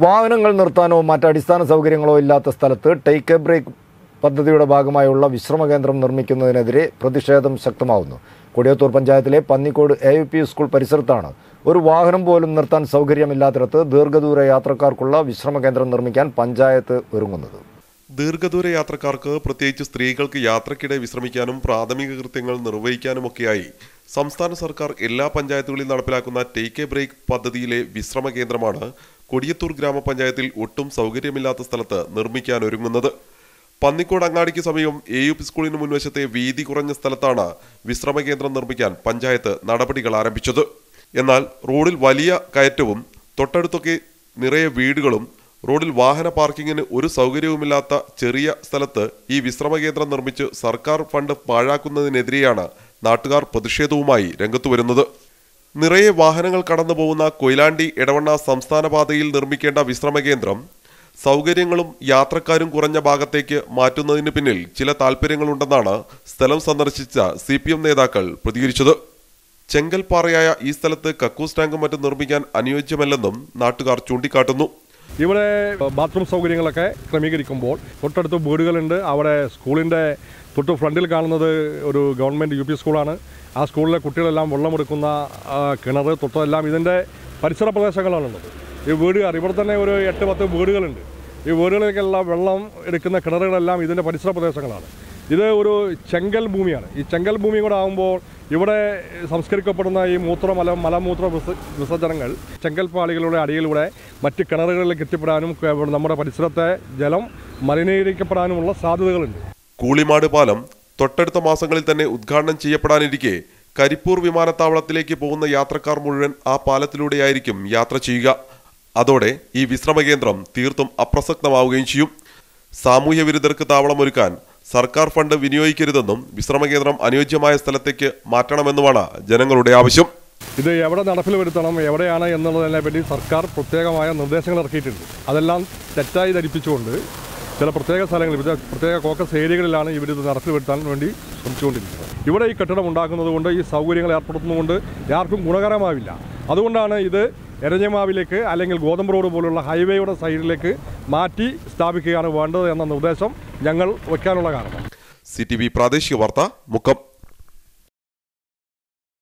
വാഹനങ്ങൾ നിർത്താനോ മറ്റ് അടിസ്ഥാന സൗകര്യങ്ങളോ ഇല്ലാത്ത സ്ഥലത്ത് ടേക്ക് എ ബ്രേക്ക് പദ്ധതിയുടെ ഭാഗമായുള്ള വിശ്രമ കേന്ദ്രം നിർമ്മിക്കുന്നതിനെതിരെ പ്രതിഷേധം ശക്തമാവുന്നു കൊടിയത്തൂർ പഞ്ചായത്തിലെ Pannikode A U P school പരിസരത്താണ് ഒരു വാഹനം പോലും നിർത്താൻ സൗകര്യമില്ലാത്തിടത്ത് ദീർഘദൂര യാത്രക്കാർക്കുള്ള വിശ്രമ കേന്ദ്രം നിർമ്മിക്കാൻ പഞ്ചായത്ത് ഒരുങ്ങുന്നത് ദീർഘദൂര യാത്രക്കാർക്ക് പ്രത്യേകിച്ച് സ്ത്രീകൾക്ക് യാത്രക്കിടെ വിശ്രമിക്കാനും പ്രാഥമിക കൃത്യങ്ങൾ നിർവഹിക്കാനുമൊക്കെയായി സംസ്ഥാന സർക്കാർ എല്ലാ പഞ്ചായത്തുകളിലും നടപ്പിലാക്കുന്ന ടേക്ക് എ ബ്രേക്ക് പദ്ധതിയിലെ വിശ്രമ കേന്ദ്രമാണ് കൊടിയത്തൂർ ഗ്രാമപഞ്ചായത്തിൽ ഒട്ടും സൗകര്യമില്ലാത്ത സ്ഥലത്ത് നിർമ്മിക്കാനൊരുങ്ങുന്നത് പന്നിക്കോട് അങ്ങാടിക്ക് സമീപം എ യു പി സ്കൂളിന് മുൻവശത്തെ വീതി കുറഞ്ഞ സ്ഥലത്താണ് വിശ്രമ കേന്ദ്രം നിർമ്മിക്കാൻ പഞ്ചായത്ത് നടപടികൾ ആരംഭിച്ചത് എന്നാൽ റോഡിൽ വലിയ കയറ്റവും തൊട്ടടുത്തൊക്കെ നിറയെ വീടുകളും റോഡിൽ വാഹന പാർക്കിങ്ങിന് ഒരു സൗകര്യവുമില്ലാത്ത ചെറിയ സ്ഥലത്ത് ഈ വിശ്രമ കേന്ദ്രം നിർമ്മിച്ച് സർക്കാർ ഫണ്ട് പാഴാക്കുന്നതിനെതിരെയാണ് നാട്ടുകാർ പ്രതിഷേധവുമായി രംഗത്തു വരുന്നത് നിറയെ വാഹനങ്ങൾ കടന്നു പോകുന്ന കൊയിലാണ്ടി ഇടവണ്ണ സംസ്ഥാന പാതയിൽ നിർമ്മിക്കേണ്ട വിശ്രമ കേന്ദ്രം സൗകര്യങ്ങളും യാത്രക്കാരും കുറഞ്ഞ ഭാഗത്തേക്ക് മാറ്റുന്നതിന് പിന്നിൽ ചില താല്പര്യങ്ങളുണ്ടെന്നാണ് സ്ഥലം സന്ദർശിച്ച സി നേതാക്കൾ പ്രതികരിച്ചത് ചെങ്കൽപ്പാറയായ ഈ സ്ഥലത്ത് കക്കൂസ് ടാങ്കും മറ്റും നിർമ്മിക്കാൻ അനുയോജ്യമല്ലെന്നും നാട്ടുകാർ ചൂണ്ടിക്കാട്ടുന്നു ഇവിടെ ബാത്റൂം സൗകര്യങ്ങളൊക്കെ ക്രമീകരിക്കുമ്പോൾ തൊട്ടടുത്ത് വീടുകളുണ്ട് അവിടെ സ്കൂളിൻ്റെ തൊട്ട് ഫ്രണ്ടിൽ കാണുന്നത് ഒരു ഗവൺമെൻറ് യു പി സ്കൂളാണ് ആ സ്കൂളിലെ കുട്ടികളെല്ലാം വെള്ളമെടുക്കുന്ന ആ, കിണർ തൊട്ടതെല്ലാം ഇതിൻ്റെ പരിസര പ്രദേശങ്ങളാണുള്ളത് ഈ വീടുകാർ ഇവിടെ തന്നെ ഒരു എട്ട് പത്ത് വീടുകളുണ്ട് ഈ വീടുകളിലേക്കെല്ലാം വെള്ളം എടുക്കുന്ന കിണറുകളെല്ലാം ഇതിൻ്റെ പരിസര പ്രദേശങ്ങളാണ് ഇത് ഒരു ചെങ്കൽ ഭൂമിയാണ് ഈ ചെങ്കൽ ഭൂമി കൂടെ ആകുമ്പോൾ ഇവിടെ സംസ്കരിക്കപ്പെടുന്ന ഈ മൂത്ര മല മലമൂത്ര വിസ- വിസർജനങ്ങൾ ചെങ്കൽപ്പാളികളുടെ അടിയിലൂടെ മറ്റ് കിണറുകളിലേക്ക് എത്തിപ്പെടാനും ക- നമ്മുടെ പരിസരത്തെ ജലം മലിനീകരിക്കപ്പെടാനുമുള്ള സാധ്യതകളുണ്ട് കൂളിമാട് പാലം തൊട്ടടുത്ത മാസങ്ങളിൽ തന്നെ ഉദ്ഘാടനം ചെയ്യപ്പെടാനിരിക്കെ കരിപ്പൂർ വിമാനത്താവളത്തിലേക്ക് പോകുന്ന യാത്രക്കാർ മുഴുവൻ ആ പാലത്തിലൂടെയായിരിക്കും യാത്ര ചെയ്യുക അതോടെ ഈ വിശ്രമ കേന്ദ്രം തീർത്തും അപ്രസക്തമാവുകയും ചെയ്യും സാമൂഹ്യ വിരുദ്ധർക്ക് താവളമൊരുക്കാൻ സർക്കാർ ഫണ്ട് വിനിയോഗിക്കരുതെന്നും വിശ്രമ കേന്ദ്രം അനുയോജ്യമായ സ്ഥലത്തേക്ക് മാറ്റണമെന്നുമാണ് ജനങ്ങളുടെ ആവശ്യം ഇത് എവിടെ നടപ്പിൽ വരുത്തണം എവിടെയാണ് എന്നുള്ളതിനെ പറ്റി സർക്കാർ പ്രത്യേകമായ നിർദ്ദേശങ്ങൾ ഇറക്കിയിട്ടുണ്ട് അതെല്ലാം തെറ്റായി ധരിപ്പിച്ചുകൊണ്ട് ചില പ്രത്യേക സ്ഥലങ്ങളിൽ ഇത് പ്രത്യേക കോക്കസ് ഏരിയകളിലാണ് ഇവരിത് നടപ്പിൽ വരുത്താൻ വേണ്ടി ശ്രമിച്ചുകൊണ്ടിരിക്കുന്നത് ഇവിടെ ഈ കെട്ടിടം ഉണ്ടാക്കുന്നത് കൊണ്ട് ഈ സൗകര്യങ്ങൾ ഏർപ്പെടുത്തുന്നതുകൊണ്ട് ആർക്കും ഗുണകരമാവില്ല അതുകൊണ്ടാണ് ഇത് എരഞ്ഞമാവിലേക്ക് അല്ലെങ്കിൽ ഗോതമ്പ് റോഡ് പോലുള്ള ഹൈവേയുടെ സൈഡിലേക്ക് മാറ്റി സ്ഥാപിക്കുകയാണ് വേണ്ടത് എന്ന നിർദ്ദേശം ഞങ്ങൾ വയ്ക്കാനുള്ള കാരണം സി ടി വി പ്രാദേശിക വാർത്ത മുക്കം